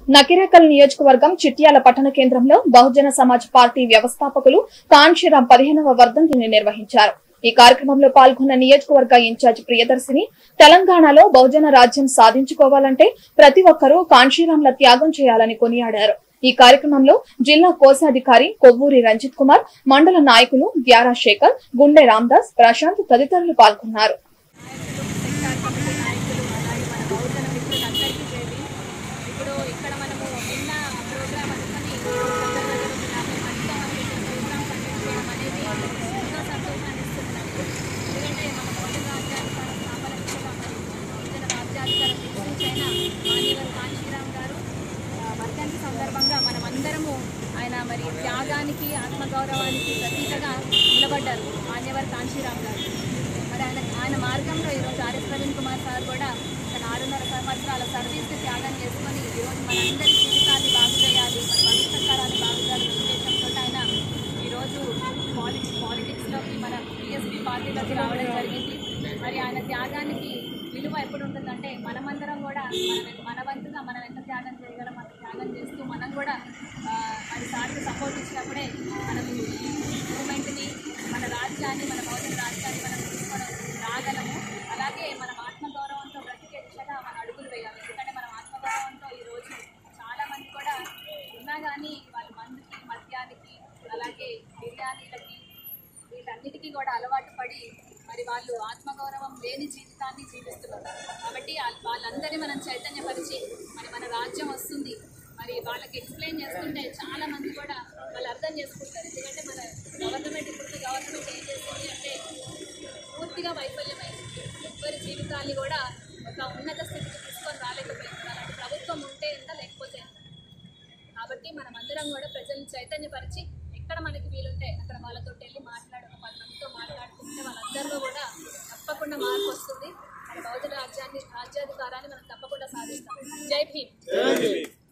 నకిరేకల్ నియోజకవర్గం చిట్యాల పట్టణ కేంద్రంలో బహుజన సమాజ్ పార్టీ వ్యవస్థాపకులు కాన్షీరాం పదిహేనవ వర్ధంతిని నిర్వహించారు ఈ కార్యక్రమంలో పాల్గొన్న నియోజకవర్గ ఇన్ఛార్జ్ ప్రియదర్శిని తెలంగాణలో బహుజన రాజ్యం సాధించుకోవాలంటే ప్రతి ఒక్కరూ కాన్షీరాంల త్యాగం చేయాలని కొనియాడారు ఈ కార్యక్రమంలో జిల్లా కోశాధికారి కొవ్వూరి రంజిత్ కుమార్ మండల నాయకులు గ్యారా శేఖర్ గుండె రామ్దాస్ ప్రశాంత్ తదితరులు పాల్గొన్నారు సెక్టార్ కమిటీ నాయకులు అలాగే మన బహుజన మిత్రులందరికీ చేరి ఇప్పుడు ఇక్కడ మనము నిన్న ప్రోగ్రామ్ అనుకుని దగ్గర దగ్గర ఒక యాభై మందితో మనం ఇక్కడ ప్రోగ్రామ్ కండక్ట్ చేయడం అనేది ఎంతో సంతోషాన్ని ఇస్తున్నది ఎందుకంటే మన బహుజన రాజ్యాధికార స్థాపన దిశగా మరి బహుజన రాజ్యాధికార విశ్వించైన మాన్యవర్ కాంశీరామ్ గారు ఆ, వర్ధంతి సందర్భంగా మనం అందరము ఆయన మరి త్యాగానికి ఆత్మగౌరవానికి ప్రతీకగా నిలబడ్డారు మాన్యవర్ కాంశీరామ్ గారు మరి ఆయన ఆయన మార్గంలో ఈరోజు ఆర్ఎస్ ప్రవీణ్ కుమార్ సార్ కూడా తన ఆరున్నర సంవత్సరాల సర్వీస్ని త్యాగం చేసుకొని ఈరోజు మనందరి జీవితాన్ని బాగు చేయాలి మన భవిష్యత్ తరాన్ని బాగు చేయాలి ఉద్దేశంతో ఆయన ఈరోజు పాలిటిక్స్ పాలిటిక్స్లోకి మన బీఎస్పీ పార్టీలోకి రావడం జరిగింది మరి ఆయన త్యాగానికి విలువ ఎప్పుడు ఉంటుందంటే మనమందరం కూడా మనం మన వంతుగా మనం ఎంత త్యాగం చేయగలం అంత త్యాగం చేస్తూ మనం కూడా ఆ, మరి సార్కి సపోర్ట్ ఇచ్చినప్పుడే మనం ఈ మూమెంట్ని మన రాజ్యాన్ని మన బౌద్ధ రాజ్యాన్ని మనం తీసుకోవడం రాగలము అలాగే మనం ఆత్మగౌరవంతో బ్రతికే దిశగా మన అడుగులు వేయాలి ఎందుకంటే మనం ఆత్మగౌరవంతో ఈరోజు చాలామంది కూడా ఉన్నా కానీ వాళ్ళ మందుకి మద్యానికి అలాగే బిర్యానీలకి వీటన్నిటికీ కూడా అలవాటు పడి మరి వాళ్ళు ఆత్మగౌరవం లేని జీవితాన్ని జీవిస్తున్నారు కాబట్టి వాళ్ళ- వాళ్ళందరినీ మనం చైతన్యపరిచి మరి మన రాజ్యం వస్తుంది మరి వాళ్ళకి ఎక్స్ప్లెయిన్ చేస్తుంటే చాలా మంది కూడా వాళ్ళు అర్థం చేసుకుంటారు ఎందుకంటే మన గవర్నమెంట్ ఇప్పుడు గవర్నమెంట్ ఏం చేస్తుంది అంటే పూర్తిగా వైఫల్యమైంది ఎవరి జీవితాన్ని కూడా ఒక ఉన్నత స్థితికి తీసుకొని రాలేకపోయింది అలాంటి ప్రభుత్వం ఉంటే ఎంత లేకపోతే ఎంత కాబట్టి మనం అందరం కూడా ప్రజల్ని చైతన్యపరిచి ఎక్కడ మనకి వీలుంటే అక్కడ వాళ్ళతో వెళ్ళి మాట్లాడు ఒక పది మందితో మాట్లాడుకుంటే వాళ్ళందరిలో కూడా తప్పకుండా మార్పు వస్తుంది మన బౌద్ధ రాజ్యాన్ని రాజ్యాధికారాన్ని మనం తప్పకుండా సాధిస్తాం జై భీమ్